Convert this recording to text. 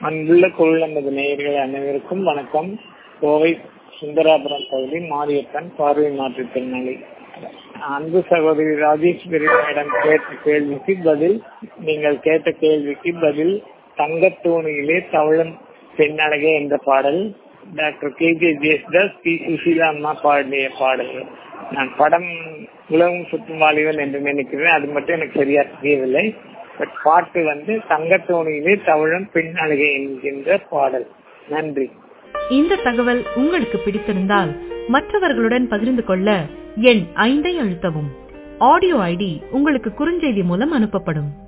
அன்புள்ள கொள்ளம்பது நேயர்கள் அனைவருக்கும் வணக்கம் கோவை சுந்தராபுரம் பகுதி மாரியப்பன் பார்வை மாற்றுத்திறனாளி அன்பு சகோதரி ராஜேஸ்வரி மேடம் கேட்ட கேள்விக்கு பதில் நீங்கள் கேட்ட கேள்விக்கு பதில் தங்கத்தோணியிலே தவழும் பெண்ணழகே என்ற பாடல் doctor K J Yesudas P Susheela அம்மா பாடிய பாடல் நான் படம் உலகம் சுற்றும் வாலிபன் என்று நினைக்கிறேன் அது மட்டும் எனக்கு சரியா தெரியவில்லை பட் பாட்டு வந்து தங்கத்தோணியிலே தவழும் பெண் அழகை என்கின்ற பாடல் நன்றி இந்த தகவல் உங்களுக்கு பிடித்திருந்தால் மற்றவர்களுடன் பகிர்ந்து கொள்ள எண் ஐந்தை அழுத்தவும் ஆடியோ ஐடி உங்களுக்கு குறுஞ்செய்தி மூலம் அனுப்பப்படும்